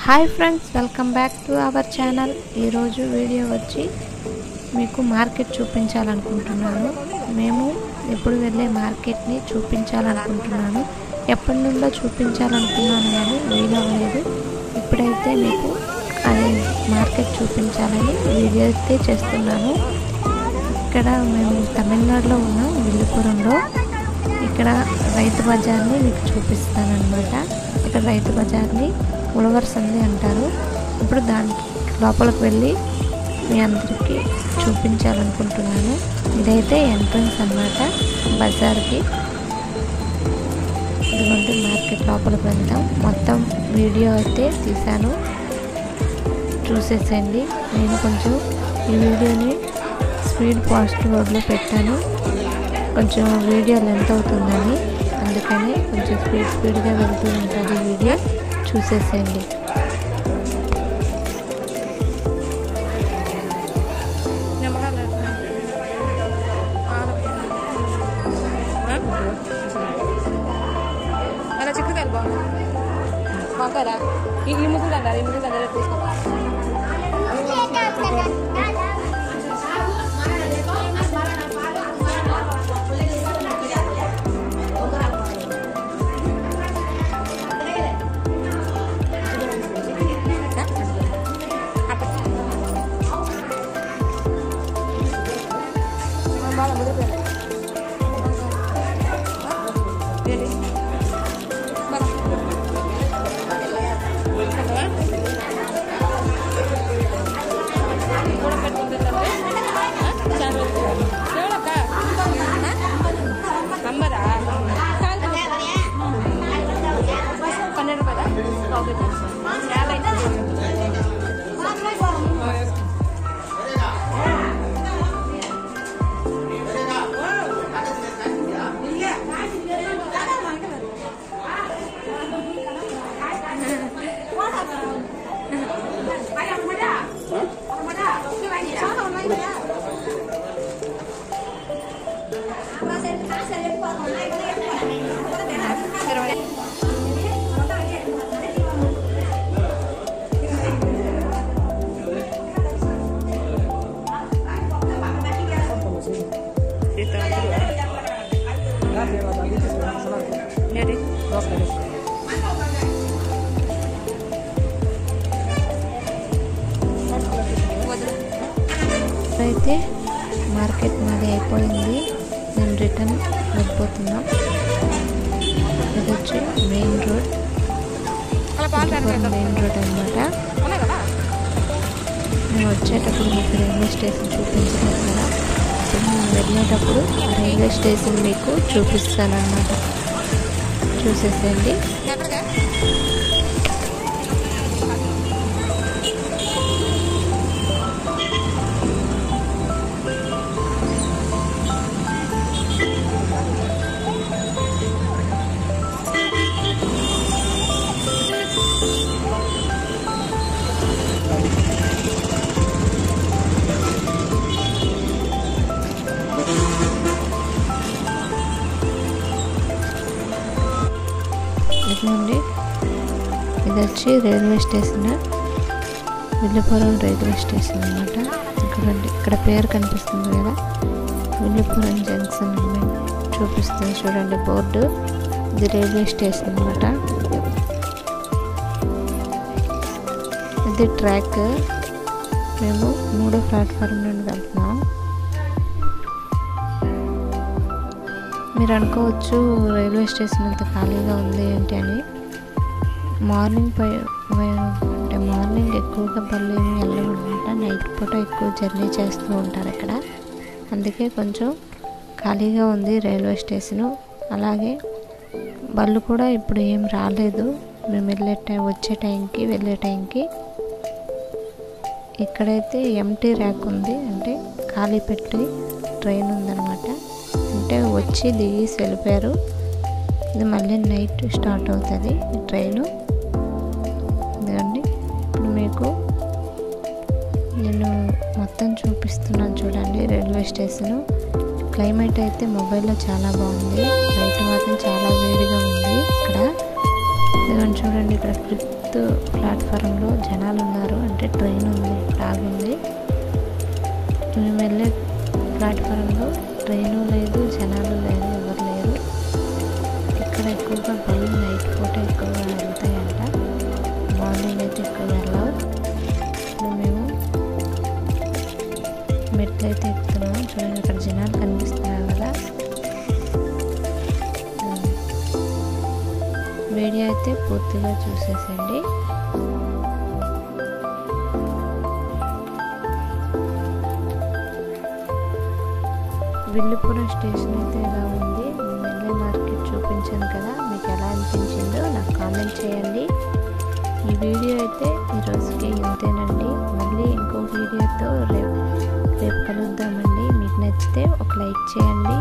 Hi friends welcome back to our channel ఈరోజు video వచ్చి మీకు మార్కెట్ చూపించాలనుకుంటున్నాను మేము ఎప్పుడు వెళ్ళే మార్కెట్ని చూపించాలనుకుంటున్నాను ఎప్పటి నుండో చూపించాలనుకున్నాను కానీ వీలవ్వలేదు ఇప్పుడైతే మీకు అది మార్కెట్ చూపించాలని వీడియో అయితే చేస్తున్నాను ఇక్కడ మేము తమిళనాడులో ఉన్నాం విల్లుపురంలో ఇక్కడ రైతు బజార్ని మీకు చూపిస్తాను అనమాట ఇక్కడ రైతు బజార్ని ఉలవర్ సంది అంటారు ఇప్పుడు దాని లోపలికి వెళ్ళి మీ అందరికీ చూపించాలనుకుంటున్నాను ఇదైతే ఎంట్రన్స్ అన్నమాట బజార్కి ఇదిగోండి మార్కెట్ లోపలికి వెళ్తాం మొత్తం వీడియో అయితే తీశాను చూసేసండి నేను కొంచెం ఈ వీడియోని స్పీడ్ ఫాస్ట్ రోడ్లో పెట్టాను కొంచెం వీడియో లెంత్ అవుతుందని అందుకని కొంచెం స్పీడ్ స్పీడ్గా వెళ్తూ ఉంటుంది వీడియో చూసేసేయండి అలా చిక్కుడుకాయలు బాగున్నాయి వంకాయలా ఈ ఈ ముగ్గురు అంటారు ఈ ముగ్గురు అంటారు తీసుకో బాగా ముదిరిపోయింది ఏంటి నంబరా పన్నెండు రూపాయల యాభై ఇరవై ఏంటి వదిలి అయితే మార్కెట్ మాది అయిపోయింది మేము రిటర్న్ వెళ్ళిపోతున్నాం ఇది వచ్చి మెయిన్ రోడ్ అలా పాలు తాగలేదు. మెయిన్ రోడ్ అనమాట ఉన్నాయి కదా మేము వచ్చేటప్పుడు మీకు రైల్వే స్టేషన్ చూపించలేదు కదా ఇప్పుడు మేము వెళ్ళేటప్పుడు ఆ రైల్వే స్టేషన్ మీకు చూపిస్తానన్నమాట చూసేసేయండి ఎక్కడికే ఇదిగోండి ఇది వచ్చి railway station Villupuram railway station అనమాట ఇక్కడ ఇక్కడ పేరు కనిపిస్తుంది కదా విల్లుపురం జంక్షన్ అని చూపిస్తుంది చూడండి బోర్డు ఇది రైల్వే స్టేషన్ అనమాట ఇది ట్రాక్ మేము మూడో ప్లాట్ఫామ్ నుండి వెళ్తున్నాం మీరు అనుకోవచ్చు రైల్వే స్టేషన్ అంత ఖాళీగా ఉంది ఏంటి అని మార్నింగ్ పై వై- అంటే మార్నింగ్ ఎక్కువగా బళ్ళు ఏమి వెళ్ళవు అనమాట నైట్ పూట ఎక్కువ జర్నీ చేస్తూ ఉంటారు ఇక్కడ అందుకే కొంచెం ఖాళీగా ఉంది రైల్వే స్టేషను అలాగే బళ్ళు కూడా ఇప్పుడు ఏం రాలేదు మేము వెళ్ళే టైం వచ్చే టైంకి వెళ్ళే టైంకి ఇక్కడైతే ఎంటీ ర్యాక్ ఉంది అంటే ఖాళీ పెట్టి ట్రైన్ ఉందన్నమాట అంటే వచ్చి దిగేసి వెళ్ళిపోయారు ఇది మళ్ళీ నైట్ స్టార్ట్ అవుతుంది ఈ ట్రైను ఇదిగోండి ఇప్పుడు మీకు నేను మొత్తం చూపిస్తున్నాను చూడండి రైల్వే స్టేషను క్లైమేట్ అయితే మొబైల్లో చాలా బాగుంది బయట మాత్రం చాలా వేడిగా ఉంది ఇక్కడ ఇదిగోండి చూడండి ఇక్కడ ఫిఫ్త్ ప్లాట్ఫారంలో జనాలు ఉన్నారు అంటే ట్రైన్ ఉంది ఆగింది మేము వెళ్ళే ప్లాట్ఫారంలో ట్రైను లేదు జనాలు లేదు ఎవరు లేరు ఇక్కడ ఎక్కువగా బళ్ళు నైట్ పూట ఎక్కువగా వెళ్తాయంట మార్నింగ్ అయితే ఎక్కువ వెళ్ళవు ఇప్పుడు మేము మెట్లు అయితే ఎక్కుతున్నాము చూడండి అక్కడ జనాలు కనిపిస్తున్నారు కదా ఉమ్. వీడియో అయితే పూర్తిగా చూసేసండి విల్లుపురం స్టేషన్ అయితే ఎలా ఉంది నేను వెళ్ళే మార్కెట్ చూపించాను కదా మీకు ఎలా అనిపించిందో నాకు కామెంట్ చేయండి ఈ వీడియో అయితే ఈరోజుకి ఇంతేనండి మళ్ళీ ఇంకో వీడియోతో రేపు రేపు కలుద్దామండి మీకు నచ్చితే ఒక లైక్ చేయండి